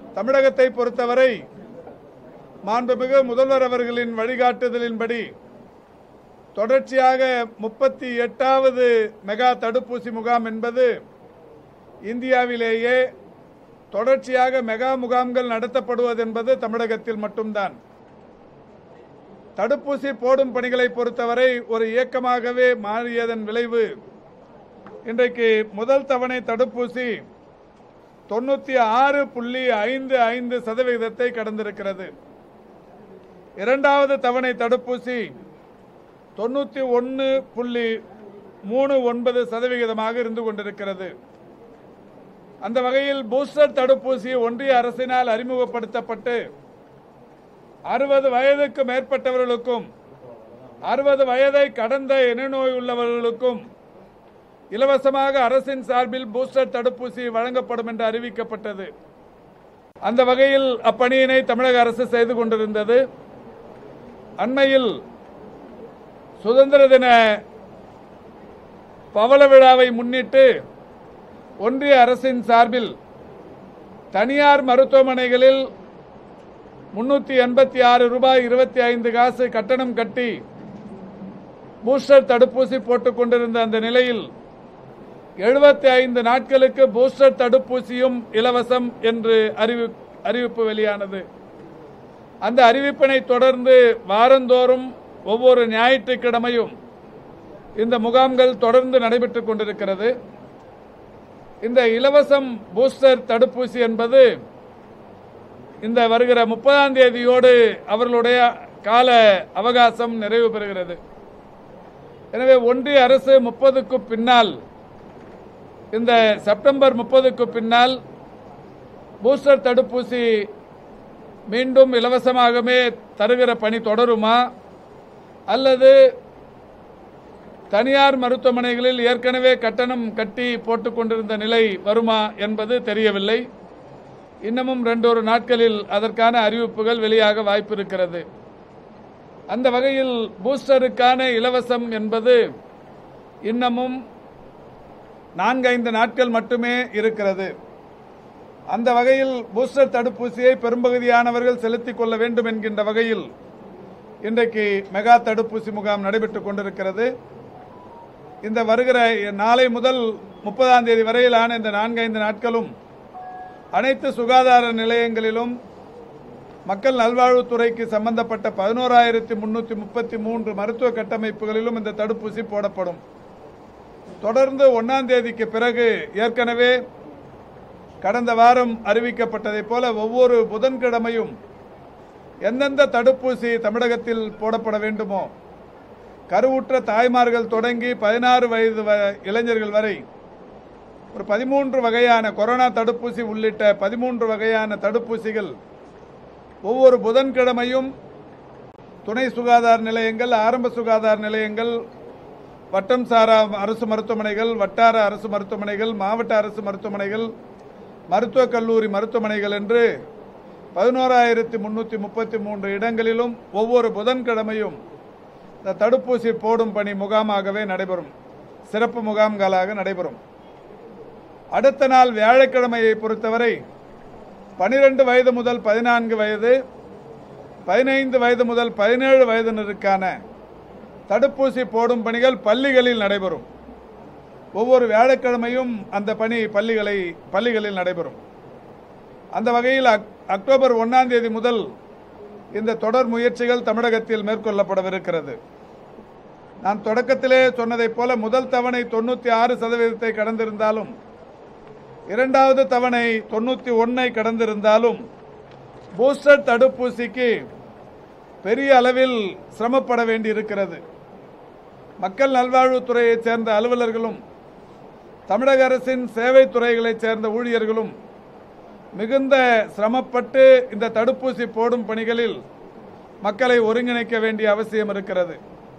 தமிழகத்தை பொறுத்தவரை மாண்புமிகு முதல்வர் அவர்களின் வழிகாட்டுதலின்படி தொடர்ச்சியாக முப்பத்தி எட்டாவது மெகா தடுப்பூசி முகாம் என்பது இந்தியாவிலேயே தொடர்ச்சியாக மெகா முகாம்கள் நடத்தப்படுவது என்பது தமிழகத்தில் மட்டும்தான் தடுப்பூசி போடும் பணிகளை பொறுத்தவரை ஒரு இயக்கமாகவே மாறியதன் விளைவு இன்றைக்கு முதல் தவணை தடுப்பூசி தொண்ணூத்தி ஆறு புள்ளி ஐந்து ஐந்து சதவிகிதத்தை கடந்திருக்கிறது இரண்டாவது தவணை தடுப்பூசி தொண்ணூத்தி ஒன்று புள்ளி மூணு ஒன்பது சதவிகிதமாக இருந்து கொண்டிருக்கிறது அந்த வகையில் பூஸ்டர் தடுப்பூசி ஒன்றிய அரசினால் அறிமுகப்படுத்தப்பட்டு அறுபது வயதுக்கு மேற்பட்டவர்களுக்கும் அறுபது வயதை கடந்த இனநோய் உள்ளவர்களுக்கும் இலவசமாக அரசின் சார்பில் பூஸ்டர் தடுப்பூசி வழங்கப்படும் என்று அறிவிக்கப்பட்டது அந்த வகையில் அப்பணியினை தமிழக அரசு செய்து கொண்டிருந்தது அண்மையில் சுதந்திர தின பவள விழாவை முன்னிட்டு ஒன்றிய அரசின் சார்பில் தனியார் மருத்துவமனைகளில் முன்னூத்தி எண்பத்தி ஆறு ரூபாய் இருபத்தி ஐந்து காசு கட்டணம் கட்டி பூஸ்டர் தடுப்பூசி போட்டுக் கொண்டிருந்த அந்த நிலையில் எழுபத்தி ஐந்து நாட்களுக்கு பூஸ்டர் தடுப்பூசியும் இலவசம் என்று அறிவி அறிவிப்பு வெளியானது அந்த அறிவிப்பினை தொடர்ந்து வாரந்தோறும் ஒவ்வொரு ஞாயிற்றுக்கிழமையும் இந்த முகாம்கள் தொடர்ந்து நடைபெற்றுக் கொண்டிருக்கிறது இந்த இலவசம் பூஸ்டர் தடுப்பூசி என்பது இந்த வருகிற முப்பதாம் தேதியோடு அவர்களுடைய கால அவகாசம் நிறைவு பெறுகிறது எனவே ஒன்றிய அரசு முப்பதுக்கு பின்னால் இந்த செப்டம்பர் முப்பதுக்கு பின்னால் பூஸ்டர் தடுப்பூசி மீண்டும் இலவசமாகவே தருகிற பணி தொடருமா அல்லது தனியார் மருத்துவமனைகளில் ஏற்கனவே கட்டணம் கட்டி போட்டுக் கொண்டிருந்த நிலை வருமா என்பது தெரியவில்லை இன்னமும் ரெண்டொரு நாட்களில் அதற்கான அறிவிப்புகள் வெளியாக வாய்ப்பு இருக்கிறது அந்த வகையில் பூஸ்டருக்கான இலவசம் என்பது இன்னமும் நான்கைந்து நாட்கள் மட்டுமே இருக்கிறது அந்த வகையில் பூஸ்டர் தடுப்பூசியை பெரும்பகுதியானவர்கள் செலுத்திக் கொள்ள வேண்டும் என்கின்ற வகையில் இன்றைக்கு மெகா தடுப்பூசி முகாம் நடைபெற்றுக் கொண்டிருக்கிறது இந்த வருகிற நாளை முதல் முப்பதாம் தேதி வரையிலான இந்த நான்கைந்து நாட்களும் அனைத்து சுகாதார நிலையங்களிலும் மக்கள் நல்வாழ்வுத்துறைக்கு சம்பந்தப்பட்ட பதினோராயிரத்தி முன்னூத்தி முப்பத்தி மூன்று மருத்துவ கட்டமைப்புகளிலும் இந்த தடுப்பூசி போடப்படும் தொடர்ந்து ஒன்னாம் தேதிக்கு பிறகு ஏற்கனவே கடந்த வாரம் அறிவிக்கப்பட்டதைப் போல ஒவ்வொரு புதன்கிழமையும் எந்தெந்த தடுப்பூசி தமிழகத்தில் போடப்பட வேண்டுமோ கருவுற்ற தாய்மார்கள் தொடங்கி பதினாறு வயது வ- இளைஞர்கள் வரை ஒரு பதிமூன்று வகையான கொரோனா தடுப்பூசி உள்ளிட்ட பதிமூன்று வகையான தடுப்பூசிகள் ஒவ்வொரு புதன்கிழமையும் துணை சுகாதார நிலையங்கள் ஆரம்ப சுகாதார நிலையங்கள் வட்டம் சாரா அரசு மருத்துவமனைகள் வட்டார அரசு மருத்துவமனைகள் மாவட்ட அரசு மருத்துவமனைகள் மருத்துவக் கல்லூரி மருத்துவமனைகள் என்று பதினோராயிரத்தி முன்னூற்றி முப்பத்தி மூன்று இடங்களிலும் ஒவ்வொரு புதன்கிழமையும் இந்த தடுப்பூசி போடும் பணி முகாமாகவே நடைபெறும் சிறப்பு முகாம்களாக நடைபெறும் அடுத்த நாள் வியாழக்கிழமையை பொறுத்தவரை பனிரெண்டு வயது முதல் பதினான்கு வயது பதினைந்து வயது முதல் பதினேழு வயதினருக்கான தடுப்பூசி போடும் பணிகள் பள்ளிகளில் நடைபெறும் ஒவ்வொரு வியாழக்கிழமையும் அந்த பணி பள்ளிகளை பள்ளிகளில் நடைபெறும் அந்த வகையில் அக்- அக்டோபர் ஒன்னாம் தேதி முதல் இந்த தொடர் முயற்சிகள் தமிழகத்தில் மேற்கொள்ளப்படவிருக்கிறது நான் தொடக்கத்திலே சொன்னதைப் போல முதல் தவணை தொண்ணூற்றி ஆறு சதவீதத்தை கடந்திருந்தாலும் இரண்டாவது தவணை தொண்ணூற்றி ஒன்னை கடந்திருந்தாலும் பூஸ்டர் தடுப்பூசிக்கு பெரிய அளவில் சிரமப்பட வேண்டியிருக்கிறது மக்கள் நல்வாழ்வுத்துறையைச் சேர்ந்த அலுவலர்களும் தமிழக அரசின் சேவை துறைகளைச் சேர்ந்த ஊழியர்களும் மிகுந்த சிரமப்பட்டு இந்த தடுப்பூசி போடும் பணிகளில் மக்களை ஒருங்கிணைக்க வேண்டிய அவசியம் இருக்கிறது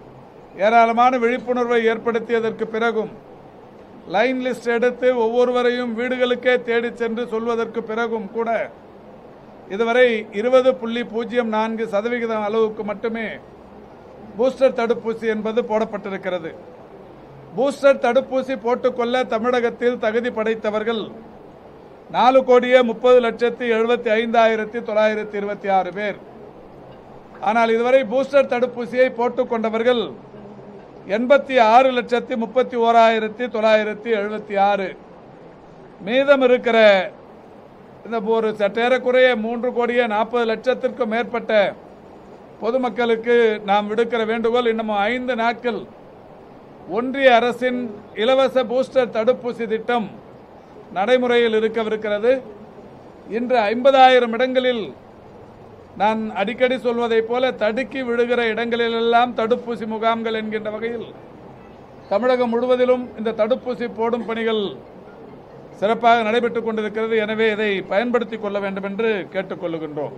ஏராளமான விழிப்புணர்வை ஏற்படுத்தியதற்கு பிறகும் லைன் லிஸ்ட் எடுத்து ஒவ்வொருவரையும் வீடுகளுக்கே தேடிச் சென்று சொல்வதற்கு பிறகும் கூட இதுவரை இருபது புள்ளி பூஜ்ஜியம் நான்கு சதவிகிதம் அளவுக்கு மட்டுமே பூஸ்டர் தடுப்பூசி என்பது போடப்பட்டிருக்கிறது பூஸ்டர் தடுப்பூசி போட்டுக்கொள்ள தமிழகத்தில் தகுதி படைத்தவர்கள் நாலு கோடியே முப்பது லட்சத்தி எழுபத்தி ஐந்தாயிரத்தி தொள்ளாயிரத்தி இருபத்தி ஆறு பேர் ஆனால் இதுவரை பூஸ்டர் தடுப்பூசியை போட்டுக் கொண்டவர்கள் எண்பத்தி ஆறு லட்சத்தி முப்பத்தி ஓராயிரத்தி தொள்ளாயிரத்தி எழுபத்தி ஆறு மீதம் இருக்கிற இந்த ஒரு சற்றேறக்குறைய மூன்று கோடியே நாற்பது லட்சத்திற்கும் மேற்பட்ட பொதுமக்களுக்கு நாம் விடுக்கிற வேண்டுகோள் இன்னும் ஐந்து நாட்கள் ஒன்றிய அரசின் இலவச பூஸ்டர் தடுப்பூசி திட்டம் நடைமுறையில் இருக்கவிருக்கிறது இன்று ஐம்பதாயிரம் இடங்களில் நான் அடிக்கடி சொல்வதைப் போல தடுக்கி விழுகிற இடங்களிலெல்லாம் தடுப்பூசி முகாம்கள் என்கின்ற வகையில் தமிழகம் முழுவதிலும் இந்த தடுப்பூசி போடும் பணிகள் சிறப்பாக நடைபெற்றுக் கொண்டிருக்கிறது எனவே இதை பயன்படுத்திக் கொள்ள வேண்டும் என்று கேட்டுக்கொள்ளுகின்றோம்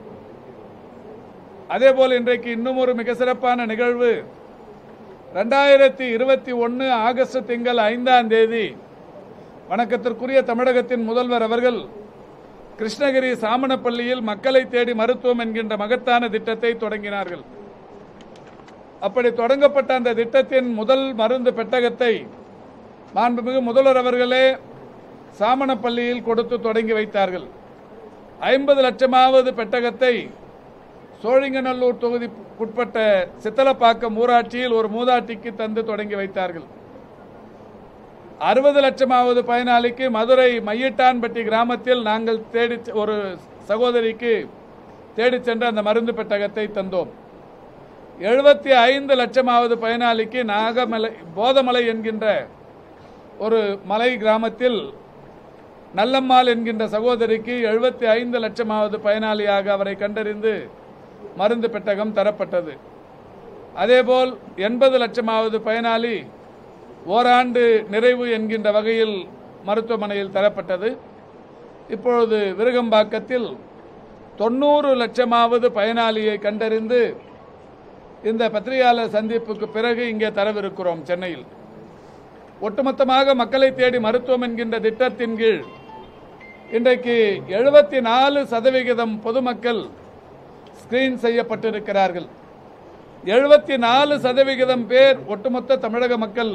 அதேபோல் இன்றைக்கு இன்னும் ஒரு மிக சிறப்பான நிகழ்வு ரெண்டாயிரத்தி இருபத்தி ஒன்று ஆகஸ்ட் திங்கள் ஐந்தாம் தேதி வணக்கத்திற்குரிய தமிழகத்தின் முதல்வர் அவர்கள் கிருஷ்ணகிரி சாமணப்பள்ளியில் மக்களை தேடி மருத்துவம் என்கின்ற மகத்தான திட்டத்தை தொடங்கினார்கள் அப்படி தொடங்கப்பட்ட அந்த திட்டத்தின் முதல் மருந்து பெட்டகத்தை மாண்புமிகு முதல்வர் அவர்களே சாமணப்பள்ளியில் கொடுத்து தொடங்கி வைத்தார்கள் ஐம்பது லட்சமாவது பெட்டகத்தை சோழிங்கநல்லூர் தொகுதிக்குட்பட்ட சித்தலப்பாக்கம் ஊராட்சியில் ஒரு மூதாட்டிக்கு தந்து தொடங்கி வைத்தார்கள் அறுபது லட்சமாவது பயனாளிக்கு மதுரை மையட்டான்பட்டி கிராமத்தில் நாங்கள் தேடி ஒரு சகோதரிக்கு தேடிச் சென்று அந்த மருந்து பெட்டகத்தை தந்தோம் எழுபத்தி ஐந்து லட்சமாவது பயனாளிக்கு நாகமலை போதமலை என்கின்ற ஒரு மலை கிராமத்தில் நல்லம்மாள் என்கின்ற சகோதரிக்கு எழுபத்தி ஐந்து லட்சமாவது பயனாளியாக அவரை கண்டறிந்து மருந்து பெட்டகம் தரப்பட்டது அதேபோல் எண்பது லட்சமாவது பயனாளி ஓராண்டு நிறைவு என்கின்ற வகையில் மருத்துவமனையில் தரப்பட்டது இப்பொழுது விருகம்பாக்கத்தில் தொண்ணூறு லட்சமாவது பயனாளியை கண்டறிந்து இந்த பத்திரிகையாளர் சந்திப்புக்கு பிறகு இங்கே தரவிருக்கிறோம் சென்னையில் ஒட்டுமொத்தமாக மக்களை தேடி மருத்துவம் என்கின்ற திட்டத்தின் கீழ் இன்றைக்கு எழுபத்தி நாலு சதவிகிதம் பொதுமக்கள் ஸ்கிரீன் செய்யப்பட்டிருக்கிறார்கள் எழுபத்தி நாலு சதவிகிதம் பேர் ஒட்டுமொத்த தமிழக மக்கள்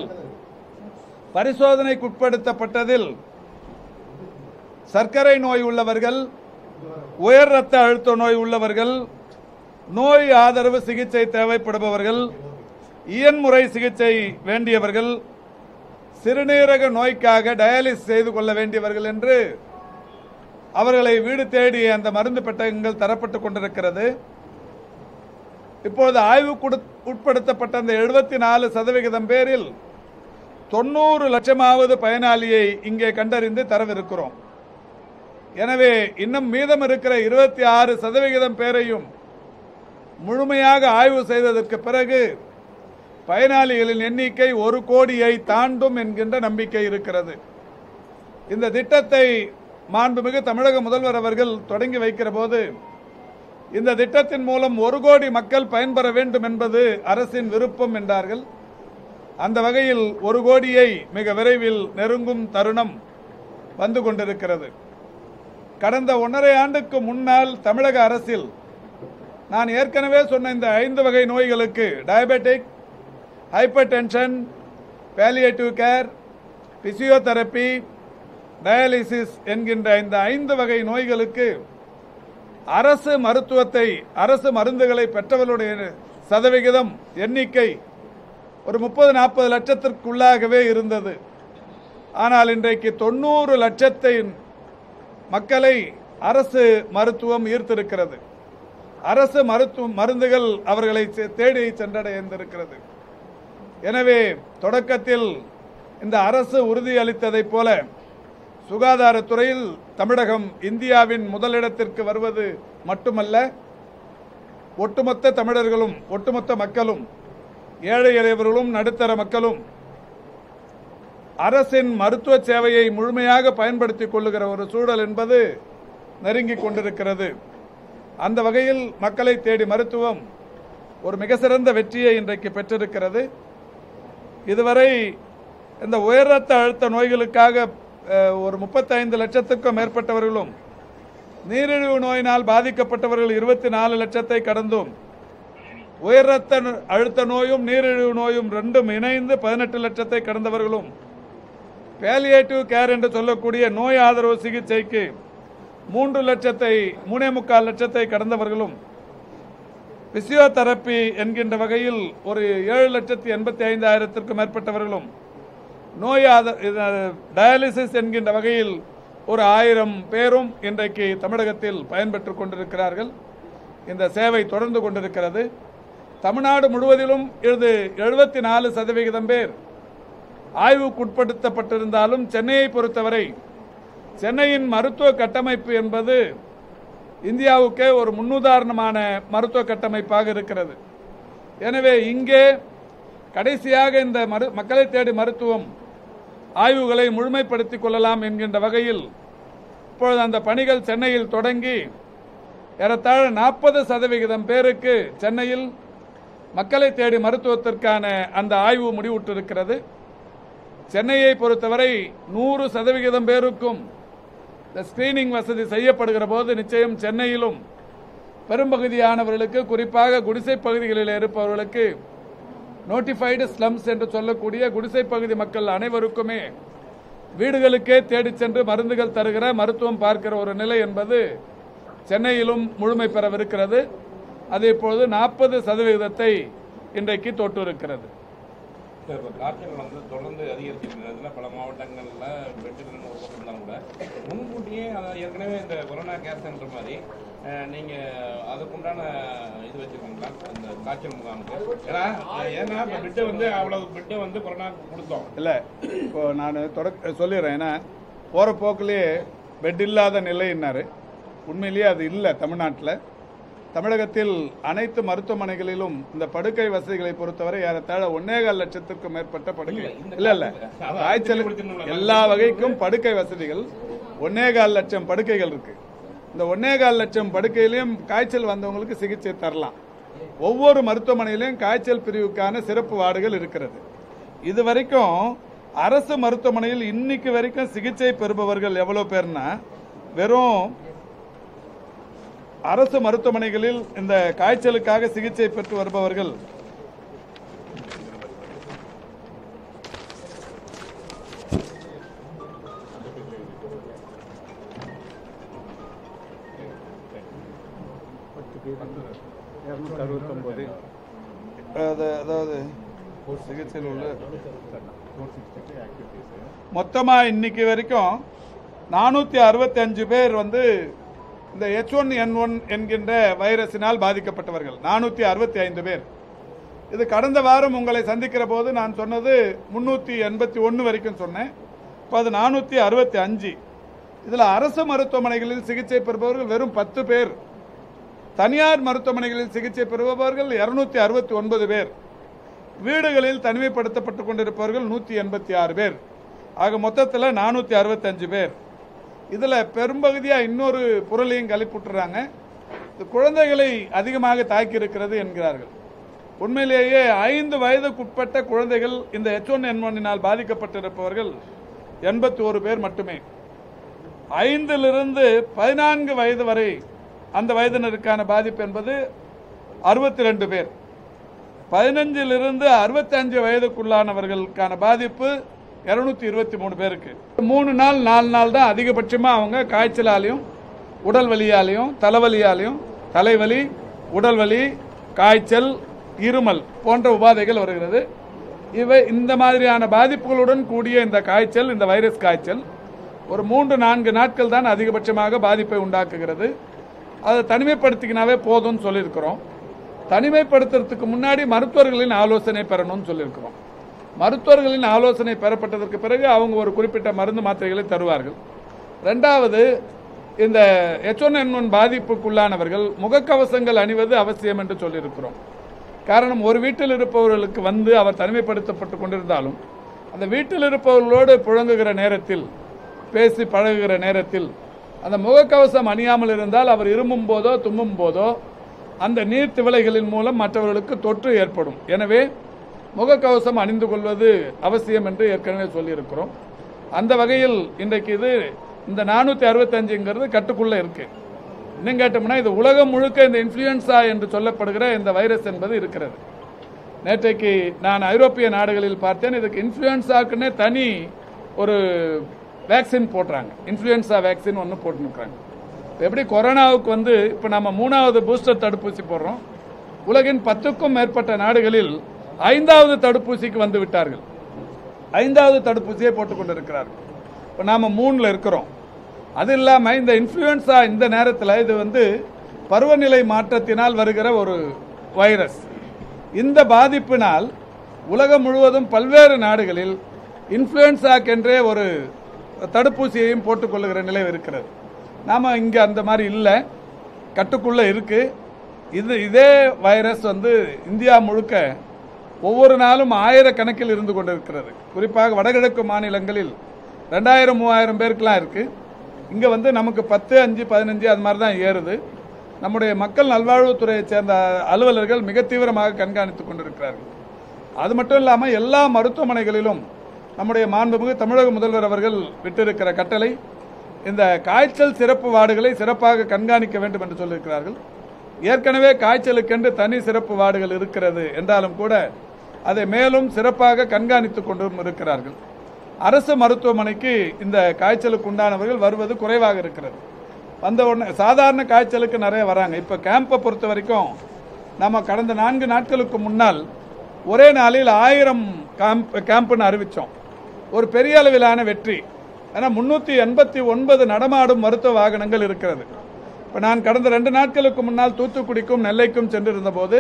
பரிசோதனைக்குட்படுத்தப்பட்டதில் சர்க்கரை நோய் உள்ளவர்கள் உயர் ரத்த அழுத்த நோய் உள்ளவர்கள் நோய் ஆதரவு சிகிச்சை தேவைப்படுபவர்கள் இயன்முறை சிகிச்சை வேண்டியவர்கள் சிறுநீரக நோய்க்காக டயாலிசிஸ் செய்து கொள்ள வேண்டியவர்கள் என்று அவர்களை வீடு தேடி அந்த மருந்து பெட்டகங்கள் தரப்பட்டுக் கொண்டிருக்கிறது இப்பொழுது ஆய்வுக்கு உட்படுத்தப்பட்ட அந்த எழுபத்தி நாலு சதவிகிதம் பேரில் தொண்ணூறு லட்சமாவது பயனாளியை இங்கே கண்டறிந்து தரவிருக்கிறோம் எனவே இன்னும் மீதம் இருக்கிற இருபத்தி ஆறு சதவிகிதம் பேரையும் முழுமையாக ஆய்வு செய்ததற்கு பிறகு பயனாளிகளின் எண்ணிக்கை ஒரு கோடியை தாண்டும் என்கின்ற நம்பிக்கை இருக்கிறது இந்த திட்டத்தை மாண்புமிகு தமிழக முதல்வர் அவர்கள் தொடங்கி வைக்கிற போது இந்த திட்டத்தின் மூலம் ஒரு கோடி மக்கள் பயன்பெற வேண்டும் என்பது அரசின் விருப்பம் என்றார்கள் அந்த வகையில் ஒரு கோடியை மிக விரைவில் நெருங்கும் தருணம் வந்து கொண்டிருக்கிறது கடந்த ஒன்றரை ஆண்டுக்கு முன்னால் தமிழக அரசில் நான் ஏற்கனவே சொன்ன இந்த ஐந்து வகை நோய்களுக்கு diabetic hypertension palliative care physiotherapy dialysis என்கின்ற இந்த ஐந்து வகை நோய்களுக்கு அரசு மருத்துவத்தை அரசு மருந்துகளை பெற்றவர்களுடைய சதவிகிதம் எண்ணிக்கை ஒரு முப்பது நாற்பது லட்சத்திற்குள்ளாகவே இருந்தது ஆனால் இன்றைக்கு தொண்ணூறு லட்சத்தின் மக்களை அரசு மருத்துவம் ஈர்த்திருக்கிறது அரசு மருத்துவ மருந்துகள் அவர்களை செ- தேடி சென்றடைந்திருக்கிறது எனவே தொடக்கத்தில் இந்த அரசு உறுதியளித்ததைப் போல சுகாதாரத்துறையில் தமிழகம் இந்தியாவின் முதலிடத்திற்கு வருவது மட்டுமல்ல ஒட்டுமொத்த தமிழர்களும் ஒட்டுமொத்த மக்களும் ஏழை எளியவர்களும் நடுத்தர மக்களும் அரசின் மருத்துவ சேவையை முழுமையாக பயன்படுத்திக் கொள்ளுகிற ஒரு சூழல் என்பது நெருங்கிக் கொண்டிருக்கிறது அந்த வகையில் மக்களை தேடி மருத்துவம் ஒரு மிக சிறந்த வெற்றியை இன்றைக்கு பெற்றிருக்கிறது இதுவரை இந்த உயர் ரத்த அழுத்த நோய்களுக்காக அஹ், ஒரு முப்பத்தைந்து லட்சத்துக்கும் மேற்பட்டவர்களும் நீரிழிவு நோயினால் பாதிக்கப்பட்டவர்கள் இருபத்தி நாலு லட்சத்தை கடந்தும் உயர் ரத்த நோ- அழுத்த நோயும் நீரிழிவு நோயும் ரெண்டும் இணைந்து பதினெட்டு லட்சத்தை கடந்தவர்களும் பேலியேட்டிவ் கேர் என்று சொல்லக்கூடிய நோய் ஆதரவு சிகிச்சைக்கு மூன்று லட்சத்தை மூணே முக்கால் லட்சத்தை கடந்தவர்களும் பிசியோதெரப்பி என்கின்ற வகையில் ஒரு ஏழு லட்சத்தி எண்பத்தி ஐந்தாயிரத்திற்கும் மேற்பட்டவர்களும் நோய் ஆத- இது, டயாலிசிஸ் என்கின்ற வகையில் ஒரு ஆயிரம் பேரும் இன்றைக்கு தமிழகத்தில் பயன்பெற்றுக் கொண்டிருக்கிறார்கள் இந்த சேவை தொடர்ந்து கொண்டிருக்கிறது தமிழ்நாடு முழுவதிலும் இது எழுபத்தி நாலு சதவிகிதம் பேர் ஆய்வுக்குட்படுத்தப்பட்டிருந்தாலும் சென்னையை பொறுத்தவரை சென்னையின் மருத்துவ கட்டமைப்பு என்பது இந்தியாவுக்கே ஒரு முன்னுதாரணமான மருத்துவ கட்டமைப்பாக இருக்கிறது எனவே இங்கே கடைசியாக இந்த மரு மக்களை தேடி மருத்துவம் ஆய்வுகளை முழுமைப்படுத்திக் கொள்ளலாம் என்கின்ற வகையில் இப்பொழுது அந்த பணிகள் சென்னையில் தொடங்கி ஏறத்தாழ நாற்பது சதவிகிதம் பேருக்கு சென்னையில் மக்களை தேடி மருத்துவத்திற்கான அந்த ஆய்வு முடிவுற்றிருக்கிறது சென்னையை பொறுத்தவரை நூறு சதவிகிதம் பேருக்கும் இந்த ஸ்கிரீனிங் வசதி செய்யப்படுகிற போது நிச்சயம் சென்னையிலும் பெரும்பகுதியானவர்களுக்கு குறிப்பாக குடிசை பகுதிகளில் இருப்பவர்களுக்கு நோட்டிஃபைடு ஸ்லம்ஸ் என்று சொல்லக்கூடிய குடிசை பகுதி மக்கள் அனைவருக்குமே வீடுகளுக்கே தேடிச் சென்று மருந்துகள் தருகிற மருத்துவம் பார்க்கிற ஒரு நிலை என்பது சென்னையிலும் முழுமை பெறவிருக்கிறது அது இப்பொழுது நாற்பது சதவிகிதத்தை இன்றைக்கு தொட்டிருக்கிறது சார் இப்போ காய்ச்சல் வந்து தொடர்ந்து அதிகரிச்சிட்டு இருக்கிறதுல பல மாவட்டங்களில் பெட்கள் ஒரு பக்கம் இருந்தாலும் கூட முன்கூட்டியே அதை ஏற்கனவே இந்த கொரோனா கேர் சென்டர் மாதிரி அஹ், நீங்க அதுக்குண்டான இது வச்சிருக்கீங்களா அந்த காய்ச்சல் முகாமுக்கு ஏன்னா ஏன்னா இப்போ பெட்டு வந்து அவ்வளவு பெட்டு வந்து கொரோனா கொடுத்தோம் இல்லை இப்போ நான் தொடக்க சொல்லிடுறேன் ஏன்னா போகிற போக்கிலேயே பெட் இல்லாத நிலைன்னாரு உண்மையிலேயே அது இல்லை தமிழ்நாட்டில் தமிழகத்தில் அனைத்து மருத்துவமனைகளிலும் இந்த படுக்கை வசதிகளை பொறுத்தவரை ஏறத்தாழ ஒன்னேகால் லட்சத்துக்கும் மேற்பட்ட படுக்கை இந்த இல்லை இல்லை அதான் காய்ச்சல் தெளிவுபடுத்தணும்ல. எல்லா வகைக்கும் படுக்கை வசதிகள் ஒன்னேகால் லட்சம் படுக்கைகள் இருக்கு இந்த ஒன்னேகால் லட்சம் படுக்கையிலையும் காய்ச்சல் வந்தவங்களுக்கு சிகிச்சை தரலாம் ஒவ்வொரு மருத்துவமனையிலையும் காய்ச்சல் பிரிவுக்கான சிறப்பு வார்டுகள் இருக்கிறது இது வரைக்கும் அரசு மருத்துவமனையில் இன்னைக்கு வரைக்கும் சிகிச்சை பெறுபவர்கள் எவ்வளவு பேர்னா வெறும் அரசு மருத்துவமனைகளில் இந்த காய்ச்சலுக்காக சிகிச்சை பெற்று வருபவர்கள் அது அதாவது சிகிச்சையில் உள்ள மொத்தமா இன்னைக்கு வரைக்கும் நானூத்தி அறுபத்தி அஞ்சு பேர் வந்து இந்த எச் ஒன் என் ஒன் என்கின்ற வைரஸினால் பாதிக்கப்பட்டவர்கள் நானூத்தி அறுபத்தி ஐந்து பேர் இது கடந்த வாரம் உங்களை சந்திக்கிற போது நான் சொன்னது முன்னூத்தி எண்பத்தி ஒன்று வரைக்கும் சொன்னேன் இப்போ அது நானூத்தி அறுபத்தி அஞ்சு இதுல அரசு மருத்துவமனைகளில் சிகிச்சை பெறுபவர்கள் வெறும் பத்து பேர் தனியார் மருத்துவமனைகளில் சிகிச்சை பெறுபவர்கள் இருநூத்தி அறுபத்தி ஒன்பது பேர் வீடுகளில் தனிமைப்படுத்தப்பட்டுக் கொண்டிருப்பவர்கள் நூற்றி எண்பத்தி ஆறு பேர் ஆக மொத்தத்தில் நானூற்றி அறுபத்தஞ்சு பேர் இதில் பெரும்பகுதியாக இன்னொரு பொருளையும் கழிப்புட்டுறாங்க இது குழந்தைகளை அதிகமாக தாக்கி இருக்கிறது என்கிறார்கள் உண்மையிலேயே ஐந்து வயதுக்குட்பட்ட குழந்தைகள் இந்த எச் ஒன் என் ஒன்னினால் பாதிக்கப்பட்டிருப்பவர்கள் எண்பத்தி ஒரு பேர் மட்டுமே ஐந்திலிருந்து பதினான்கு வயது வரை அந்த வயதினருக்கான பாதிப்பு என்பது அறுபத்தி ரெண்டு பேர் பதினஞ்சிலிருந்து அறுபத்தஞ்சு வயதுக்குள்ளானவர்களுக்கான பாதிப்பு இருநூத்தி இருபத்தி மூணு பேருக்கு மூணு நாள் நாலு நாள் தான் அதிகபட்சமாக அவங்க காய்ச்சலாலையும் உடல் வலியாலையும் தலைவலியாலையும் தலைவலி உடல் வலி காய்ச்சல் இருமல் போன்ற உபாதைகள் வருகிறது இவை இந்த மாதிரியான பாதிப்புகளுடன் கூடிய இந்த காய்ச்சல் இந்த வைரஸ் காய்ச்சல் ஒரு மூன்று நான்கு நாட்கள் தான் அதிகபட்சமாக பாதிப்பை உண்டாக்குகிறது அதை தனிமைப்படுத்திக்கினாவே போதும்னு சொல்லியிருக்கிறோம் தனிமைப்படுத்துறதுக்கு முன்னாடி மருத்துவர்களின் ஆலோசனை பெறணும்னு சொல்லியிருக்கிறோம் மருத்துவர்களின் ஆலோசனை பெறப்பட்டதற்கு பிறகு அவங்க ஒரு குறிப்பிட்ட மருந்து மாத்திரைகளை தருவார்கள் ரெண்டாவது இந்த எச் ஒன் என் ஒன் பாதிப்புக்குள்ளானவர்கள் முகக்கவசங்கள் அணிவது அவசியம் என்று சொல்லியிருக்கிறோம் காரணம் ஒரு வீட்டில் இருப்பவர்களுக்கு வந்து அவர் தனிமைப்படுத்தப்பட்டு கொண்டிருந்தாலும் அந்த வீட்டில் இருப்பவர்களோடு புழங்குகிற நேரத்தில் பேசி பழகுகிற நேரத்தில் அந்த முகக்கவசம் அணியாமல் இருந்தால் அவர் இருமும் போதோ தும்மும் போதோ அந்த நீர் திவலைகளின் மூலம் மற்றவர்களுக்கு தொற்று ஏற்படும் எனவே முகக்கவசம் அணிந்து கொள்வது அவசியம் என்று ஏற்கனவே சொல்லியிருக்கிறோம் அந்த வகையில் இன்றைக்கு இது இந்த நானூற்றி அறுபத்தஞ்சுங்கிறது கட்டுக்குள்ளே இருக்கு இன்னும் கேட்டோம்னா இது உலகம் முழுக்க இந்த இன்ஃப்ளூயன்ஸா என்று சொல்லப்படுகிற இந்த வைரஸ் என்பது இருக்கிறது நேற்றைக்கு நான் ஐரோப்பிய நாடுகளில் பார்த்தேன் இதுக்கு இன்ஃப்ளூயன்ஸாக்குன்னே தனி ஒரு வேக்சின் போடுறாங்க இன்ஃப்ளூயன்ஸா வேக்சின் ஒன்று போட்டுருக்காங்க எப்படி கொரோனாவுக்கு வந்து இப்போ நம்ம மூணாவது பூஸ்டர் தடுப்பூசி போடுறோம் உலகின் பத்துக்கும் மேற்பட்ட நாடுகளில் ஐந்தாவது தடுப்பூசிக்கு வந்து விட்டார்கள் ஐந்தாவது தடுப்பூசியை போட்டுக் கொண்டிருக்கிறார்கள் இப்போ நாம் மூணில் இருக்கிறோம் அது இல்லாமல் இந்த இன்ஃப்ளூயன்ஸா இந்த நேரத்தில் இது வந்து பருவநிலை மாற்றத்தினால் வருகிற ஒரு வைரஸ் இந்த பாதிப்பினால் உலகம் முழுவதும் பல்வேறு நாடுகளில் இன்ஃப்ளூயன்ஸாக்கென்றே ஒரு தடுப்பூசியையும் போட்டுக்கொள்ளுகிற நிலை இருக்கிறது நாம் இங்கே அந்த மாதிரி இல்லை கட்டுக்குள்ளே இருக்குது இது இதே வைரஸ் வந்து இந்தியா முழுக்க ஒவ்வொரு நாளும் ஆயிரக்கணக்கில் இருந்து கொண்டிருக்கிறது குறிப்பாக வடகிழக்கு மாநிலங்களில் ரெண்டாயிரம் மூவாயிரம் பேருக்குலாம் இருக்குது இங்கே வந்து நமக்கு பத்து அஞ்சு பதினஞ்சு அது மாதிரி தான் ஏறுது நம்முடைய மக்கள் நல்வாழ்வுத்துறையைச் சேர்ந்த அலுவலர்கள் மிக தீவிரமாக கண்காணித்துக் கொண்டிருக்கிறார்கள் அது மட்டும் இல்லாமல் எல்லா மருத்துவமனைகளிலும் நம்முடைய மாண்புமிகு தமிழக முதல்வர் அவர்கள் விட்டிருக்கிற கட்டளை இந்த காய்ச்சல் சிறப்பு வார்டுகளை சிறப்பாக கண்காணிக்க வேண்டும் என்று சொல்லியிருக்கிறார்கள் ஏற்கனவே காய்ச்சலுக்கென்று தனி சிறப்பு வார்டுகள் இருக்கிறது என்றாலும் கூட அதை மேலும் சிறப்பாக கண்காணித்துக் கொண்டும் இருக்கிறார்கள் அரசு மருத்துவமனைக்கு இந்த காய்ச்சலுக்கு உண்டானவர்கள் வருவது குறைவாக இருக்கிறது வந்த உடனே சாதாரண காய்ச்சலுக்கு நிறைய வராங்க இப்போ கேம்பை பொறுத்த வரைக்கும் நம்ம கடந்த நான்கு நாட்களுக்கு முன்னால் ஒரே நாளில் ஆயிரம் கேம்ப் கேம்ப்னு அறிவித்தோம் ஒரு பெரிய அளவிலான வெற்றி ஏன்னா முன்னூற்றி எண்பத்தி ஒன்பது நடமாடும் மருத்துவ வாகனங்கள் இருக்கிறது இப்போ நான் கடந்த ரெண்டு நாட்களுக்கு முன்னால் தூத்துக்குடிக்கும் நெல்லைக்கும் சென்றிருந்த போது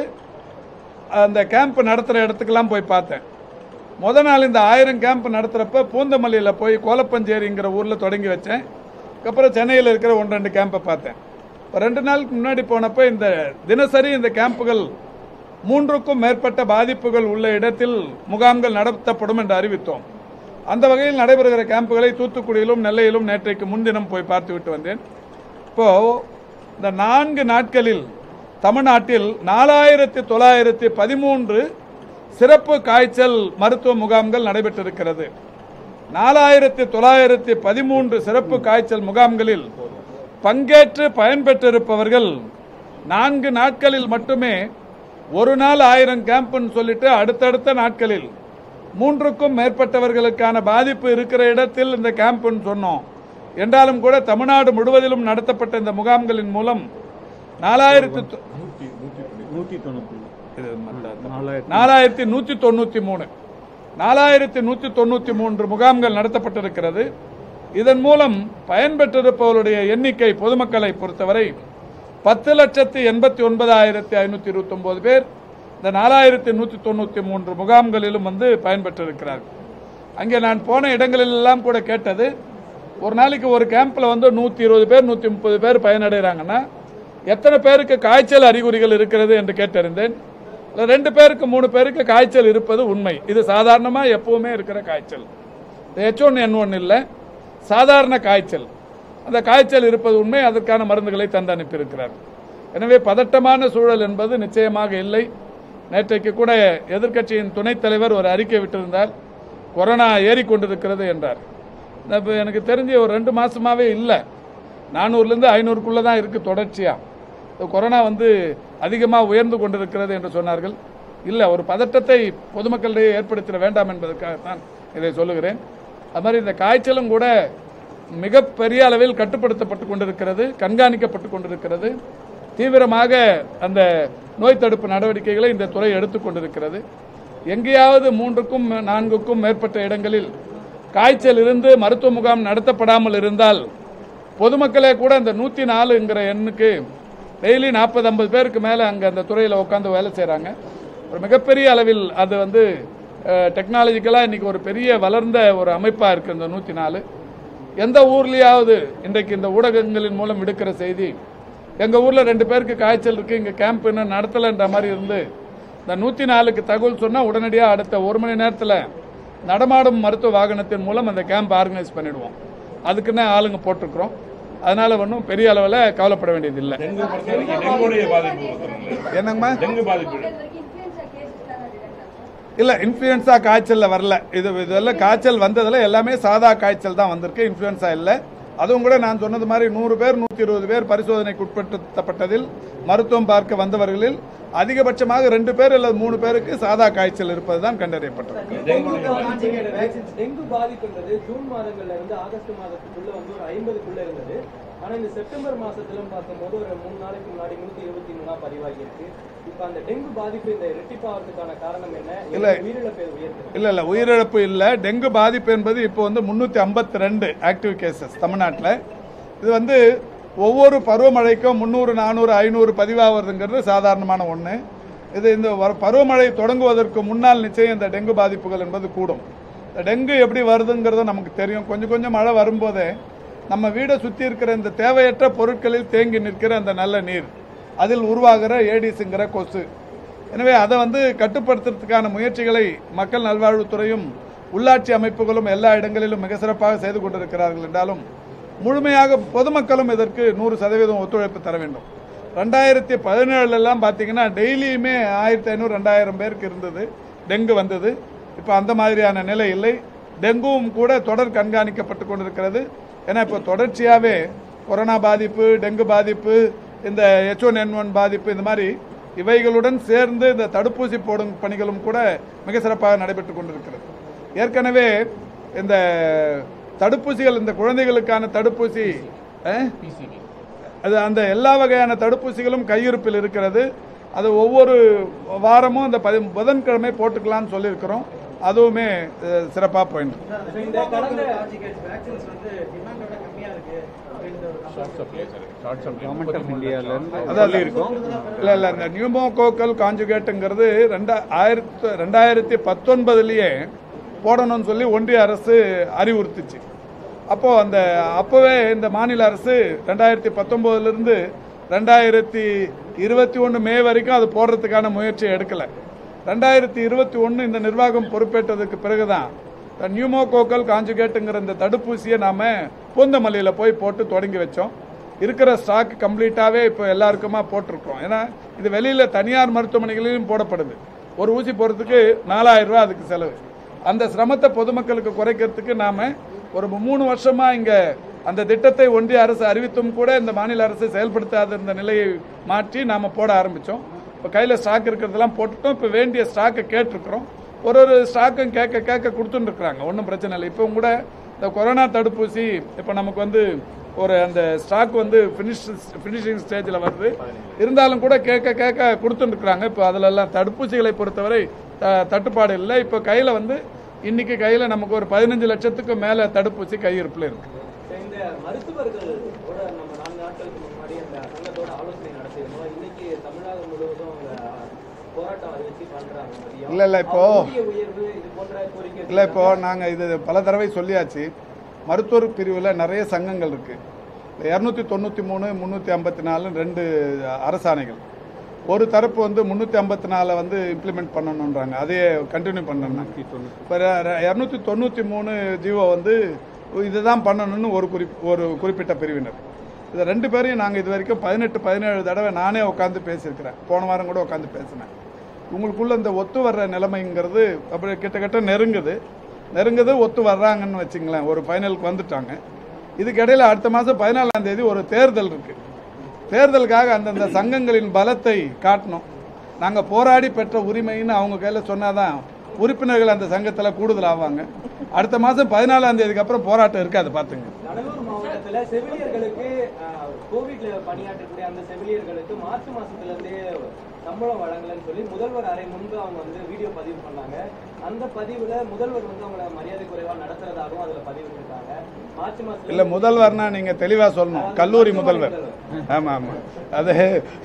அந்த கேம்ப் நடத்துகிற இடத்துக்கெல்லாம் போய் பார்த்தேன் முத நாள் இந்த ஆயிரம் கேம்ப் நடத்துகிறப்ப பூந்தமல்லியில் போய் கோலப்பஞ்சேரிங்கிற ஊரில் தொடங்கி வச்சேன் அதுக்கப்புறம் சென்னையில் இருக்கிற ஒன்று ரெண்டு கேம்பை பார்த்தேன் ஒரு ரெண்டு நாளுக்கு முன்னாடி போனப்போ இந்த தினசரி இந்த கேம்புகள் மூன்றுக்கும் மேற்பட்ட பாதிப்புகள் உள்ள இடத்தில் முகாம்கள் நடத்தப்படும் என்று அறிவித்தோம் அந்த வகையில் நடைபெறுகிற கேம்புகளை தூத்துக்குடியிலும் நெல்லையிலும் நேற்றைக்கு முன்தினம் போய் பார்த்துவிட்டு வந்தேன் இப்போ இந்த நான்கு நாட்களில் தமிழ்நாட்டில் நாலாயிரத்தி தொள்ளாயிரத்தி பதிமூன்று சிறப்பு காய்ச்சல் மருத்துவ முகாம்கள் நடைபெற்றிருக்கிறது நாலாயிரத்தி தொள்ளாயிரத்தி பதிமூன்று சிறப்பு காய்ச்சல் முகாம்களில் பங்கேற்று பயன்பெற்றிருப்பவர்கள் நான்கு நாட்களில் மட்டுமே ஒரு நாள் ஆயிரம் கேம்ப்னு சொல்லிட்டு அடுத்தடுத்த நாட்களில் மூன்றுக்கும் மேற்பட்டவர்களுக்கான பாதிப்பு இருக்கிற இடத்தில் இந்த கேம்ப்னு சொன்னோம் என்றாலும் கூட தமிழ்நாடு முழுவதிலும் நடத்தப்பட்ட இந்த முகாம்களின் மூலம் நாலாயிரத்தி தொ- நூற்றி தொண்ணூற்றி இது மத்த- நாலாயிரத்தி நாலாயிரத்தி நூற்றி தொண்ணூற்றி மூணு நாலாயிரத்தி நூற்றி தொண்ணூற்றி மூன்று முகாம்கள் நடத்தப்பட்டிருக்கிறது இதன் மூலம் பயன்பெற்றிருப்பவருடைய எண்ணிக்கை பொதுமக்களை பொறுத்தவரை பத்து லட்சத்து எண்பத்தி ஒன்பதாயிரத்தி ஐநூற்றி இருபத்தொம்போது பேர் இந்த நாலாயிரத்தி நூற்றி தொண்ணூற்றி மூன்று முகாம்களிலும் வந்து பயன்பெற்றிருக்கிறார்கள் அங்கே நான் போன இடங்களிலெல்லாம் கூட கேட்டது ஒரு நாளைக்கு ஒரு கேம்பில் வந்து நூற்றி இருபது பேர் நூற்றி முப்பது பேர் பயனடைகிறாங்கன்னா எத்தனை பேருக்கு காய்ச்சல் அறிகுறிகள் இருக்கிறது என்று கேட்டறிந்தேன் இல்ல ரெண்டு பேருக்கு மூணு பேருக்கு காய்ச்சல் இருப்பது உண்மை இது சாதாரணமாக எப்பவுமே இருக்கிற காய்ச்சல் ஹெச் ஒன் என் ஒன் இல்லை சாதாரண காய்ச்சல் அந்த காய்ச்சல் இருப்பது உண்மை அதற்கான மருந்துகளை தந்து அனுப்பியிருக்கிறார் எனவே பதட்டமான சூழல் என்பது நிச்சயமாக இல்லை நேற்றைக்கு கூட எதிர்க்கட்சியின் துணைத் தலைவர் ஒரு அறிக்கை விட்டிருந்தார் கொரோனா ஏறிக்கொண்டிருக்கிறது என்றார் இப்போ எனக்கு தெரிஞ்சு ஒரு ரெண்டு மாசமாவே இல்லை நானூறுலேருந்து ஐநூறுக்குள்ளே தான் இருக்குது தொடர்ச்சியாக கொரோனா வந்து அதிகமாக உயர்ந்து கொண்டிருக்கிறது என்று சொன்னார்கள் இல்லை ஒரு பதட்டத்தை பொதுமக்களிடையே ஏற்படுத்திட வேண்டாம் என்பதற்காகத்தான் இதை சொல்லுகிறேன் அது மாதிரி இந்த காய்ச்சலும் கூட மிகப்பெரிய அளவில் கட்டுப்படுத்தப்பட்டு கொண்டிருக்கிறது கண்காணிக்கப்பட்டு கொண்டிருக்கிறது தீவிரமாக அந்த நோய் தடுப்பு நடவடிக்கைகளை இந்த துறை எடுத்துக்கொண்டிருக்கிறது எங்கேயாவது மூன்றுக்கும் நான்குக்கும் மேற்பட்ட இடங்களில் காய்ச்சல் இருந்து மருத்துவ முகாம் நடத்தப்படாமல் இருந்தால் பொதுமக்களே கூட அந்த நூற்றி நாலுங்கிற எண்ணுக்கு டெய்லி நாற்பது ஐம்பது பேருக்கு மேலே அங்கே அந்த துறையில் உட்காந்து வேலை செய்கிறாங்க ஒரு மிகப்பெரிய அளவில் அது வந்து டெக்னாலஜிக்கலாக இன்றைக்கி ஒரு பெரிய வளர்ந்த ஒரு அமைப்பாக இருக்குது இந்த நூற்றி நாலு எந்த ஊர்லேயாவது இன்றைக்கு இந்த ஊடகங்களின் மூலம் எடுக்கிற செய்தி எங்கள் ஊரில் ரெண்டு பேருக்கு காய்ச்சல் இருக்குது இங்கே கேம்ப் இன்னும் நடத்தலைன்ற மாதிரி இருந்து இந்த நூற்றி நாலுக்கு தகவல் சொன்னால் உடனடியாக அடுத்த ஒரு மணி நேரத்தில் நடமாடும் மருத்துவ வாகனத்தின் மூலம் அந்த கேம்ப் ஆர்கனைஸ் பண்ணிடுவோம் அதுக்குன்னு ஆளுங்க போட்டிருக்கிறோம் அதனால் ஒன்றும் பெரிய அளவில் கவலைப்பட வேண்டியதில்லை டெங்கு பொறுத்த வரைக்கும் டெங்குடைய பாதிப்பு பொறுத்தவரைக்கும் என்னங்கம்மா டெங்கு பாதிப்பு இல்லை இன்ஃப்ளூயன்ஸா காய்ச்சலில் வரல இது இதெல்லாம் காய்ச்சல் வந்ததில் எல்லாமே சாதா காய்ச்சல் தான் வந்திருக்கு இன்ஃப்ளூயன்ஸா இல்லை அதுவும் கூட நான் சொன்னது மாதிரி நூறு பேர் நூற்றி இருபது பேர் பரிசோதனைக்கு உட்படுத்தப்பட்டதில் மருத்துவம் பார்க்க வந்தவர்களில் அதிகபட்சமாக ரெண்டு பேர் அல்லது மூணு பேருக்கு சாதா காய்ச்சல் இருப்பது தான் கண்டறியப்பட்டது டெங்கு கான்ஜுகேட் வேக்சின்ஸ் டெங்கு பாதிப்புன்றது ஜூன் மாதங்கள்ல இருந்து ஆகஸ்ட் மாதத்துக்குள்ள வந்து ஒரு ஐம்பதுக்குள்ள இருந்தது ஆனா இந்த செப்டம்பர் மாசத்துல பார்க்கும்போது ஒரு மூணு நாளைக்கு முன்னாடி நூத்தி இருபத்தி மூணா பதிவாகி இருக்கு இப்ப அந்த டெங்கு பாதிப்பு இந்த ரெட்டிப்பாவதுக்கான காரணம் என்ன இல்ல. உயிரிழப்பு உயர்த்து இல்லை இல்லை உயிரிழப்பு இல்லை டெங்கு பாதிப்பு என்பது இப்போ வந்து முந்நூற்றி ஐம்பத்தி ரெண்டு ஆக்டிவ் கேசஸ் தமிழ்நாட்டில் இது வந்து ஒவ்வொரு பருவமழைக்கும் முந்நூறு நானூறு ஐநூறு பதிவாகிறதுங்கிறது சாதாரணமான ஒன்று இது இந்த வர- பருவமழை தொடங்குவதற்கு முன்னால் நிச்சயம் இந்த டெங்கு பாதிப்புகள் என்பது கூடும் இந்த டெங்கு எப்படி வருதுங்கிறது நமக்கு தெரியும் கொஞ்சம் கொஞ்சம் மழை வரும்போதே நம்ம வீடை சுற்றி இருக்கிற இந்த தேவையற்ற பொருட்களில் தேங்கி நிற்கிற அந்த நல்ல நீர் அதில் உருவாகிற ஏடிஸுங்கிற கொசு எனவே அதை வந்து கட்டுப்படுத்துறதுக்கான முயற்சிகளை மக்கள் நல்வாழ்வுத்துறையும் உள்ளாட்சி அமைப்புகளும் எல்லா இடங்களிலும் மிக சிறப்பாக செய்து கொண்டிருக்கிறார்கள் என்றாலும் முழுமையாக பொதுமக்களும் இதற்கு நூறு சதவீதம் ஒத்துழைப்பு தர வேண்டும் ரெண்டாயிரத்தி பதினேழுலாம் பார்த்தீங்கன்னா டெய்லியுமே ஆயிரத்தி ஐநூறு ரெண்டாயிரம் பேருக்கு இருந்தது டெங்கு வந்தது இப்போ அந்த மாதிரியான நிலை இல்லை டெங்குவும் கூட தொடர் கண்காணிக்கப்பட்டு கொண்டிருக்கிறது ஏன்னா இப்போ தொடர்ச்சியாகவே கொரோனா பாதிப்பு டெங்கு பாதிப்பு இந்த ஹெச் ஒன் என் ஒன் பாதிப்பு இந்த மாதிரி இவைகளுடன் சேர்ந்து இந்த தடுப்பூசி போடும் பணிகளும் கூட மிக சிறப்பாக நடைபெற்று கொண்டிருக்கிறது ஏற்கனவே இந்த தடுப்பூசிகள் இந்த குழந்தைகளுக்கான தடுப்பூசி அஹ்? அது அந்த எல்லா வகையான தடுப்பூசிகளும் கையிருப்பில் இருக்கிறது அது ஒவ்வொரு வாரமும் அந்த பதி புதன்கிழமை போட்டுக்கலாம்னு சொல்லியிருக்கிறோம் அதுவுமே சிறப்பாக போயிட்டு இருக்கு. இந்த கடந்த வேக்சின்ஸ் வந்து டிமாண்டோட கம்மியா இருக்கு அப்படின்ற ஒரு கவர்மெண்ட் ஆஃப் இந்தியாவிலேருந்து அதாவது இருக்கும் இல்லை இல்லை இந்த நியூமோகோக்கல் காஞ்சுகேட்டுங்கிறது ரெண்டா ஆயிரத்து ரெண்டாயிரத்தி பத்தொன்பதுலேயே போடணும்னு சொல்லி ஒன்றிய அரசு அறிவுறுத்துச்சு அப்போது அந்த அப்போவே இந்த மாநில அரசு ரெண்டாயிரத்தி பத்தொம்போதுலேருந்து ரெண்டாயிரத்தி இருபத்தி ஒன்று மே வரைக்கும் அது போடுறதுக்கான முயற்சியை எடுக்கலை ரெண்டாயிரத்தி இருபத்தி ஒன்று இந்த நிர்வாகம் பொறுப்பேற்றதுக்கு பிறகு தான் நியூமோகோக்கல் காஞ்சுகேட்டுங்கிற இந்த தடுப்பூசியை நாம் பூந்தமல்லியில் போய் போட்டு தொடங்கி வச்சோம் இருக்கிற ஸ்டாக் கம்ப்ளீட்டாகவே இப்போ எல்லாருக்குமா போட்டிருக்கோம் ஏன்னா இது வெளியில் தனியார் மருத்துவமனைகளிலும் போடப்படுது ஒரு ஊசி போடுறதுக்கு நாலாயிரம் ரூபாய் அதுக்கு செலவு அந்த சிரமத்தை பொதுமக்களுக்கு குறைக்கிறதுக்கு நாம் ஒரு மூணு வருஷமாக இங்கே அந்த திட்டத்தை ஒன்றிய அரசு அறிவித்தும் கூட இந்த மாநில அரசு செயல்படுத்தாத இருந்த நிலையை மாற்றி நாம் போட ஆரம்பித்தோம் இப்போ கையில் ஸ்டாக் இருக்கிறதெல்லாம் போட்டுட்டோம் இப்போ வேண்டிய ஸ்டாக்கை கேட்டிருக்கிறோம் ஒரு ஒரு ஸ்டாக்கும் கேட்க கேட்க கொடுத்துட்டுருக்குறாங்க ஒன்றும் பிரச்சனை இல்லை இப்போ கூட இந்த கொரோனா தடுப்பூசி இப்போ நமக்கு வந்து ஒரு அந்த ஸ்டாக் வந்து ஃபினிஷ் ஃபினிஷிங் ஸ்டேஜில் வருது இருந்தாலும் கூட கேட்க கேட்க கொடுத்துட்டுருக்குறாங்க இப்போ அதிலெல்லாம் தடுப்பூசிகளை பொறுத்தவரை த- தட்டுப்பாடு இல்லை இப்போ கையில் வந்து இன்னைக்கு கையில் நமக்கு ஒரு பதினஞ்சு லட்சத்துக்கு மேலே தடுப்பூசி கையிருப்பில் இருக்குது இந்த மருத்துவர்கள் கூட நம்ம நான்கு நாட்களுக்கு முன்னாடி அந்த சங்கத்தோட ஆலோசனை நடத்தியிருந்தோம் இன்னைக்கு தமிழகம் முழுவதும் அவங்க போராட்டம் அறிவிச்சு பண்றாங்க மதியம். இல்ல, இல்ல, இப்போ- அவங்க ஊதிய உயர்வு இது போன்ற கோரிக்கை இல்லை இப்போ நாங்கள் இது பல தடவை சொல்லியாச்சு மருத்துவர் பிரிவில் நிறைய சங்கங்கள் இருக்குது இரநூத்தி தொண்ணூற்றி மூணு முந்நூற்றி ஐம்பத்தி நாலு ரெண்டு அரசாணைகள் ஒரு தரப்பு வந்து முந்நூற்றி ஐம்பத்தி நாலை வந்து இம்ப்ளிமெண்ட் பண்ணணுன்றாங்க அதையே கண்டினியூ பண்ணணும் இப்போ இரநூத்தி தொண்ணூற்றி மூணு ஜீவோ வந்து இதுதான் பண்ணணும்னு ஒரு குறிப் ஒரு குறிப்பிட்ட பிரிவினர் இது ரெண்டு பேரையும் நாங்கள் இது வரைக்கும் பதினெட்டு பதினேழு தடவை நானே உட்காந்து பேசியிருக்கிறேன் போன வாரம் கூட உட்காந்து பேசினேன் உங்களுக்குள்ள இந்த ஒத்து வர்ற நிலைமைங்கிறது அப்படி கிட்டத்தட்ட நெருங்குது நெருங்குது ஒத்து வர்றாங்கன்னு வச்சுங்களேன் ஒரு ஃபைனலுக்கு வந்துட்டாங்க இதுக்கு இடையில அடுத்த மாதம் பதினாலாம் தேதி ஒரு தேர்தல் இருக்கு தேர்தலுக்காக அந்தந்த சங்கங்களின் பலத்தை காட்டணும் நாங்கள் போராடி பெற்ற உரிமைன்னு அவங்க கையில் சொன்னாதான் உறுப்பினர்கள் அந்த சங்கத்தில் கூடுதல் ஆவாங்க அடுத்த மாதம் பதினாலாம் தேதிக்கு அப்புறம் போராட்டம் இருக்காது பார்த்துங்க கடலூர் மாவட்டத்துல செவிலியர்களுக்கு ஆஹ், கோவிட்ல பணியாற்றக்கூடிய அந்த செவிலியர்களுக்கு மார்ச் மாசத்துல இருந்தே சம்பளம் வழங்கலன்னு சொல்லி முதல்வர் அறை முன்பு அவங்க வந்து வீடியோ பதிவு பண்ணாங்க அந்த பதிவுல முதல்வர் வந்து அவங்கள மரியாதை குறைவா நடத்துறதாகவும் அதுல பதிவு பண்ணிருக்காங்க மார்ச் மாசத்துல இல்லை முதல்வர்னா நீங்கள் தெளிவாக சொல்லணும் கல்லூரி முதல்வர் ஆமாம் ஆமாம் அது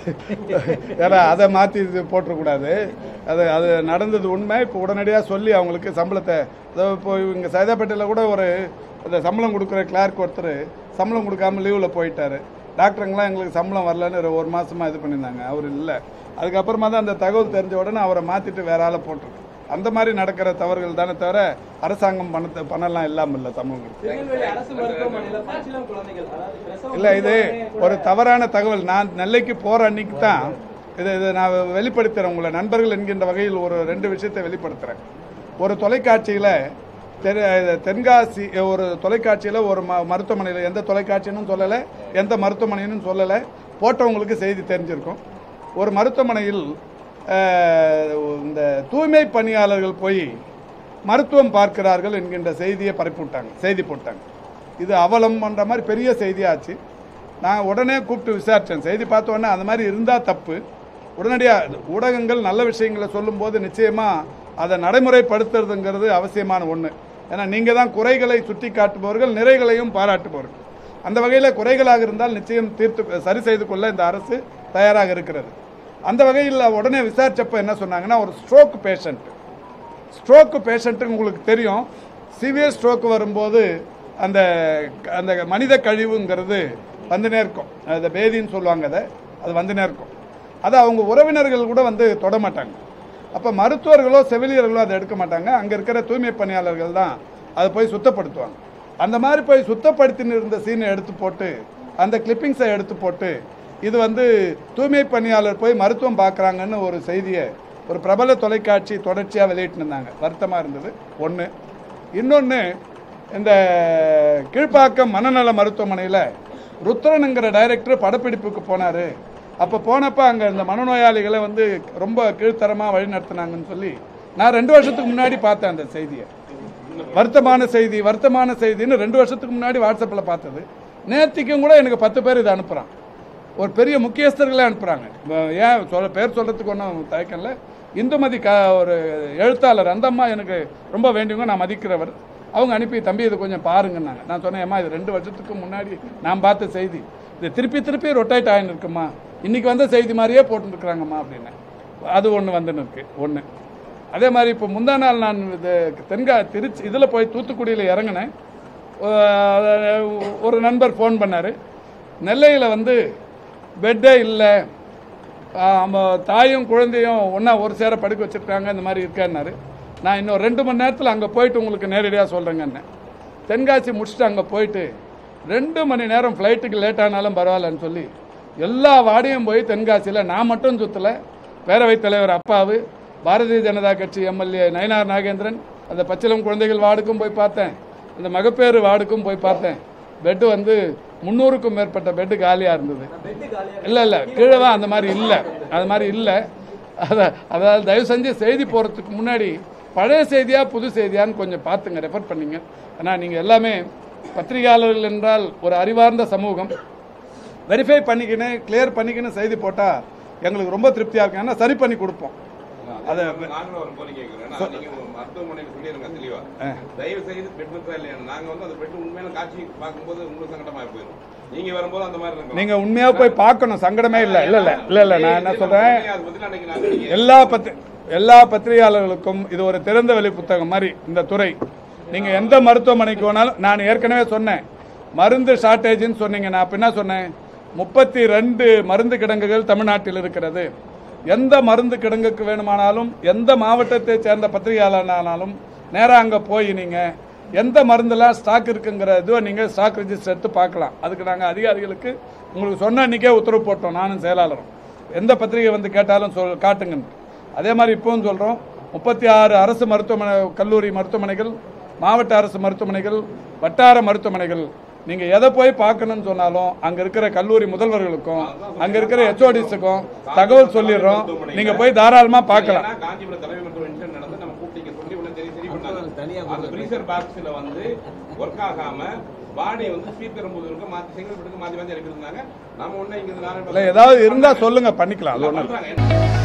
ஏன்னா அதை மாற்றி இது போட்டுறக்கூடாது அது அது நடந்தது உண்மை இப்போ உடனடியாக சொல்லி அவங்களுக்கு சம்பளத்தை அதோ இப்போ இங்கே சைதாப்பேட்டையில் கூட ஒரு அந்த சம்பளம் கொடுக்குற கிளார்க் ஒருத்தர் சம்பளம் கொடுக்காம லீவில் போயிட்டாரு டாக்டருங்களாம் எங்களுக்கு சம்பளம் வரலன்னு ஒரு ஒரு மாசமா இது பண்ணியிருந்தாங்க அவர் இல்லை அதுக்கப்புறமா தான் அந்த தகவல் தெரிஞ்ச உடனே அவரை மாற்றிட்டு வேற ஆளை போட்டிருக்கு அந்த மாதிரி நடக்கிற தவறுகள் தானே தவிர அரசாங்கம் பணத்தை பணம்லாம் இல்லாமல் இல்லை தமிழ்நாடு திருநெல்வேலி அரசு மருத்துவமனையில பச்சிளம் குழந்தைகள் அதாவது பிரசவம் இல்லை இது முடிஞ்ச உடனே ஒரு தவறான தகவல் நான் நெல்லைக்கு போகிற அன்னைக்கு தான் இதை இதை நான் வெளிப்படுத்துகிறேன் உங்களை நண்பர்கள் என்கின்ற வகையில் ஒரு ரெண்டு விஷயத்தை வெளிப்படுத்துகிறேன் ஒரு தொலைக்காட்சியில் தென் தென்காசி ஒரு தொலைக்காட்சியில் ஒரு ம மருத்துவமனையில் எந்த தொலைக்காட்சின்னு சொல்லலை எந்த மருத்துவமனைன்னு சொல்லலை போட்டவங்களுக்கு செய்தி தெரிஞ்சிருக்கும் ஒரு மருத்துவமனையில் அஹ், இந்த தூய்மை பணியாளர்கள் போய் மருத்துவம் பார்க்கிறார்கள் என்கின்ற செய்தியை பரப்பி விட்டாங்க செய்தி போட்டாங்க இது அவலம் பண்ற மாதிரி பெரிய செய்தியாச்சு நான் உடனே கூப்பிட்டு விசாரித்தேன் செய்தி பார்த்த உடனே அந்த மாதிரி இருந்தால் தப்பு உடனடியாக ஊடகங்கள் நல்ல விஷயங்களை சொல்லும்போது நிச்சயமாக அதை நடைமுறைப்படுத்துறதுங்கிறது அவசியமான ஒன்று ஏன்னா நீங்கள் தான் குறைகளை சுட்டி காட்டுபவர்கள் நிறைகளையும் பாராட்டுபவர்கள் அந்த வகையில் குறைகளாக இருந்தால் நிச்சயம் தீர்த்து சரி செய்து கொள்ள இந்த அரசு தயாராக இருக்கிறது அந்த வகையில் உடனே விசாரிச்சப்ப என்ன சொன்னாங்கன்னா ஒரு ஸ்ட்ரோக் பேஷண்ட் ஸ்ட்ரோக்கு பேஷண்ட்டு உங்களுக்கு தெரியும் சிவியர் ஸ்ட்ரோக் வரும்போது அந்த அந்த மனித கழிவுங்கிறது வந்துனே இருக்கும் அந்த பேதின்னு சொல்லுவாங்க அதை அது வந்துனே இருக்கும் அதை அவங்க உறவினர்கள் கூட வந்து தொட மாட்டாங்க அப்போ மருத்துவர்களோ செவிலியர்களோ அதை எடுக்க மாட்டாங்க அங்கே இருக்கிற தூய்மை பணியாளர்கள் தான் அதை போய் சுத்தப்படுத்துவாங்க அந்த மாதிரி போய் சுத்தப்படுத்தின்னு இருந்த சீனை எடுத்து போட்டு அந்த கிளிப்பிங்ஸை எடுத்து போட்டு இது வந்து தூய்மை பணியாளர் போய் மருத்துவம் பார்க்குறாங்கன்னு ஒரு செய்தியை ஒரு பிரபல தொலைக்காட்சி தொடர்ச்சியாக வெளியிட்டு இருந்தாங்க வருத்தமாக இருந்தது ஒன்று இன்னொன்று இந்த கீழ்ப்பாக்கம் மனநல மருத்துவமனையில் ருத்ரனுங்கிற டைரக்டர் படப்பிடிப்புக்கு போனார் அப்போ போனப்போ அங்கே இந்த மனநோயாளிகளை வந்து ரொம்ப கீழ்த்தரமாக வழி நடத்துனாங்கன்னு சொல்லி நான் ரெண்டு வருஷத்துக்கு முன்னாடி பார்த்தேன் அந்த செய்தியை வருத்தமான செய்தி வருத்தமான செய்தின்னு ரெண்டு வருஷத்துக்கு முன்னாடி வாட்ஸ்அப்பில் பார்த்தது நேத்திக்கும் கூட எனக்கு பத்து பேர் இதை அனுப்புகிறான் ஒரு பெரிய முக்கியஸ்தர்களே அனுப்புகிறாங்க ஏன் சொல்ல பேர் சொல்கிறதுக்கு ஒன்றும் தயக்கம் இல்லை இந்துமதி க ஒரு எழுத்தாளர் அந்த அம்மா எனக்கு ரொம்ப வேண்டியவங்க நான் மதிக்கிறவர் அவங்க அனுப்பி தம்பி இது கொஞ்சம் பாருங்கன்னாங்க நான் சொன்னேன் அம்மா இது ரெண்டு வருஷத்துக்கு முன்னாடி நான் பார்த்த செய்தி இது திருப்பி திருப்பி ரொட்டேட் ஆகின்னு இருக்குமா இன்றைக்கி வந்த செய்தி மாதிரியே போட்டுருக்குறாங்கம்மா அப்படின்னு அது ஒன்று வந்துன்னு இருக்கு ஒன்று அதே மாதிரி இப்போ முந்தா நாள் நான் இது தென்கா திருச்சி இதில் போய் தூத்துக்குடியில் இறங்கினேன் அஹ் ஒரு நண்பர் ஃபோன் பண்ணார் நெல்லையில் வந்து பெட்டே இல்லை நம்ம தாயும் குழந்தையும் ஒன்றா ஒரு சேர படுக்க வச்சுருக்காங்க இந்த மாதிரி இருக்கேன்னாரு நான் இன்னும் ரெண்டு மணி நேரத்தில் அங்கே போயிட்டு உங்களுக்கு நேரடியாக சொல்கிறேங்கன்னு தென்காசி முடிச்சுட்டு அங்கே போயிட்டு ரெண்டு மணி நேரம் ஃப்ளைட்டுக்கு லேட் ஆனாலும் பரவாயில்லன்னு சொல்லி எல்லா வார்டையும் போய் தென்காசியில் நான் மட்டும் சுற்றலை பேரவைத் தலைவர் அப்பாவு பாரதிய ஜனதா கட்சி எம்எல்ஏ நயனார் நாகேந்திரன் அந்த பச்சிலம் குழந்தைகள் வார்டுக்கும் போய் பார்த்தேன் அந்த மகப்பேறு வார்டுக்கும் போய் பார்த்தேன் பெட்டு வந்து முந்நூறுக்கும் மேற்பட்ட பெட்டு காலியாக இருந்தது பெட்டு காலியா இல்லை இல்லை கீழே தான் அந்த மாதிரி இல்லை அது மாதிரி இல்லை அதை அதாவது தயவு செஞ்சு செய்தி போகிறதுக்கு முன்னாடி பழைய செய்தியா புது செய்தியான்னு கொஞ்சம் பார்த்துங்க ரெஃபர் பண்ணிங்க ஆனால் நீங்கள் எல்லாமே பத்திரிகையாளர்கள் என்றால் ஒரு அறிவார்ந்த சமூகம் வெரிஃபை பண்ணிக்கின்னு கிளியர் பண்ணிக்கின்னு செய்தி போட்டால் எங்களுக்கு ரொம்ப திருப்தியாக இருக்கும் ஏன்னா சரி பண்ணி கொடுப்போம் அது நாங்களும் ஒரு கோரிக்கை கேட்கிறோம் ஏன்னா, நீங்க ஒரு மருத்துவமனையில் சொல்லிருங்க தெளிவா தயவு செய்து பெட் இருக்கா இல்லையா நாங்க வந்து அந்த பெட் உண்மையான காட்சி பார்க்கும்போது உங்களுக்கு சங்கடமா போயிடும் நீங்க வரும்போது அந்த மாதிரி இருக்கும் நீங்கள் உண்மையாக போய் பார்க்கணும் சங்கடமே இல்லை இல்லை இல்லை இல்லை இல்லை நான் என்ன சொல்கிறேன் அதை பத்தி அன்னைக்கு நாங்க நீங்க எல்லா பத்தி எல்லா பத்திரிகையாளர்களுக்கும் இது ஒரு திறந்த வெளி புத்தகம் மாதிரி இந்த துறை நீங்க எந்த மருத்துவமனைக்கு வேணாலும் நான் ஏற்கனவே சொன்னேன் மருந்து ஷார்ட்டேஜ்னு சொன்னீங்க நான் அப்ப என்ன சொன்னேன் முப்பத்தி ரெண்டு மருந்து கிடங்குகள் தமிழ்நாட்டில் இருக்கிறது எந்த மருந்து கிடங்குக்கு வேணுமானாலும் எந்த மாவட்டத்தை சேர்ந்த பத்திரிகையாளனாலும் நேராக அங்கே போய் நீங்கள் எந்த மருந்தெல்லாம் ஸ்டாக் இருக்குங்கிற இதுவை நீங்கள் ஸ்டாக் ரெஜிஸ்டர் எடுத்து பார்க்கலாம் அதுக்கு நாங்கள் அதிகாரிகளுக்கு உங்களுக்கு சொன்ன அன்றைக்கே உத்தரவு போட்டோம் நானும் செயலாளரும் எந்த பத்திரிகை வந்து கேட்டாலும் சொல் காட்டுங்கன்னு அதே மாதிரி இப்பவும் சொல்கிறோம் முப்பத்தி ஆறு அரசு மருத்துவமனை கல்லூரி மருத்துவமனைகள் மாவட்ட அரசு மருத்துவமனைகள் வட்டார மருத்துவமனைகள் நீங்கள் எதை போய் பார்க்கணும்னு சொன்னாலும் அங்கே இருக்கிற கல்லூரி முதல்வர்களுக்கும் அங்கே இருக்கிற ஹெச்ஓடிஸுக்கும் தகவல் சொல்லிடுறோம் நீங்கள் போய் தாராளமாக பார்க்கலாம் ஏன்னா, காஞ்சிபுரம் தலைமை மருத்துவ இன்சிடென்ட் நடந்து நம்ம கூப்பிட்டு சொல்லி உடனே சரி சரி பண்ணாங்க அந்த ஃப்ரீசர் பாக்ஸ்ல வந்து ஒர்க் ஆகாம பாடி வந்து ஸ்பீக்கர் போது இருக்க மாத்தி சிங்கிள் பெட்டுக்கு மாத்தி மாத்தி அனுப்பியிருந்தாங்க நம்ம ஒண்ணு இங்க இல்லை ஏதாவது இருந்தால் சொல்லுங்கள் பண்ணிக்கலாம் அது ஒன்றும் பண்றாங்க